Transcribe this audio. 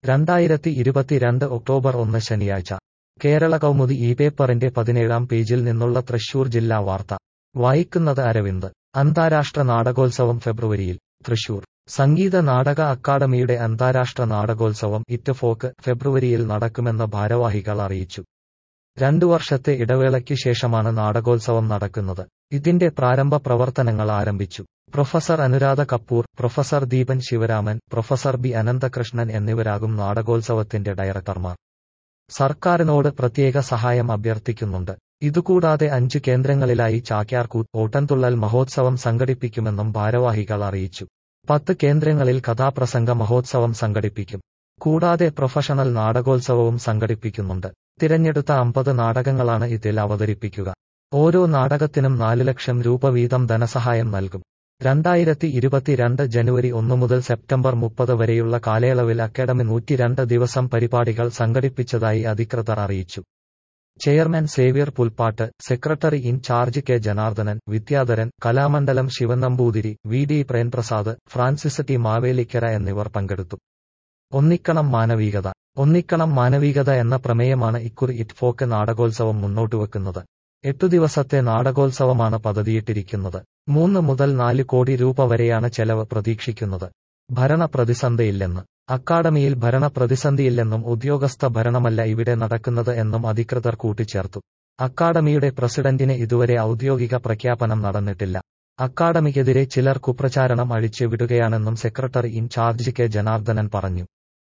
രണ്ടായിരത്തി ഇരുപത്തിരണ്ട് ഒക്ടോബർ ഒന്ന് ശനിയാഴ്ച കേരള കൗമുദി ഈ പേപ്പറിന്റെ പതിനേഴാം പേജിൽ നിന്നുള്ള തൃശൂർ ജില്ലാ വാർത്ത വായിക്കുന്നത് അരവിന്ദ് അന്താരാഷ്ട്ര നാടകോത്സവം ഫെബ്രുവരിയിൽ തൃശൂർ സംഗീത നാടക അക്കാദമിയുടെ അന്താരാഷ്ട്ര നാടകോത്സവം ഇറ്റ് ഫോക്ക് ഫെബ്രുവരിയിൽ നടക്കുമെന്ന് ഭാരവാഹികൾ അറിയിച്ചു രണ്ടു വർഷത്തെ ഇടവേളയ്ക്ക് ശേഷമാണ് നാടകോത്സവം നടക്കുന്നത് ഇതിന്റെ പ്രാരംഭ പ്രവർത്തനങ്ങൾ ആരംഭിച്ചു professor Anuradha Kapoor professor Deepan Sivaraman professor B Ananthakrishnan എന്നിവരാകും നാടകോത്സവത്തിന്റെ ഡയറക്ടർമാർ സർക്കാരിനോട് പ്രത്യേക സഹായം അഭ്യർത്ഥിക്കുന്നുണ്ട് ഇതുകൂടാതെ അഞ്ച് കേന്ദ്രങ്ങളിലായി ചാക്യാർകൂത്ത് ഓട്ടൻതുള്ളൽ മഹോത്സവം സംഘടിപ്പിക്കുമെന്നും ഭാരവാഹികൾ അറിയിച്ചു പത്ത് കേന്ദ്രങ്ങളിൽ കഥാപ്രസംഗ മഹോത്സവം സംഘടിപ്പിക്കും കൂടാതെ പ്രൊഫഷണൽ നാടകോത്സവവും സംഘടിപ്പിക്കുന്നുണ്ട് തിരഞ്ഞെടുത്ത അമ്പത് നാടകങ്ങളാണ് ഇതിൽ അവതരിപ്പിക്കുക ഓരോ നാടകത്തിനും നാല് ലക്ഷം രൂപ വീതം ധനസഹായം നൽകും രണ്ടായിരത്തി ഇരുപത്തിരണ്ട് ജനുവരി ഒന്ന് മുതൽ സെപ്റ്റംബർ മുപ്പത് വരെയുള്ള കാലയളവിൽ അക്കാദമി നൂറ്റിരണ്ട് ദിവസം പരിപാടികൾ സംഘടിപ്പിച്ചതായി അധികൃതർ അറിയിച്ചു chairman Xavier Pulppattu secretary in charge K Janardhanan Vidyadharan Kalamandalam Sivanamboothiri V D Premprasad Francis T Mavelikkara എന്നിവർ പങ്കെടുത്തു ഒന്നിക്കണം മാനവികത ഒന്നിക്കണം മാനവികത എന്ന പ്രമേയമാണ് ഇക്കുറി ഇറ്റ് ഫോക്ക് നാടകോത്സവം മുന്നോട്ടുവെക്കുന്നത് എട്ടു ദിവസത്തെ നാടകോത്സവമാണ് പദ്ധതിയിട്ടിരിക്കുന്നത് മൂന്ന് മുതൽ നാല് കോടി രൂപ വരെയാണ് ചെലവ് പ്രതീക്ഷിക്കുന്നത് ഭരണ പ്രതിസന്ധിയില്ലെന്ന് അക്കാദമിയിൽ ഭരണ പ്രതിസന്ധിയില്ലെന്നും ഉദ്യോഗസ്ഥ ഭരണമല്ല ഇവിടെ നടക്കുന്നത് എന്നും അധികൃതർ കൂട്ടിച്ചേർത്തു അക്കാദമിയുടെ പ്രസിഡന്റിന് ഇതുവരെ ഔദ്യോഗിക പ്രഖ്യാപനം നടന്നിട്ടില്ല അക്കാദമിക്കെതിരെ ചിലർ കുപ്രചാരണം അഴിച്ചു വിടുകയാണെന്നും secretary in charge K Janardhanan പറഞ്ഞു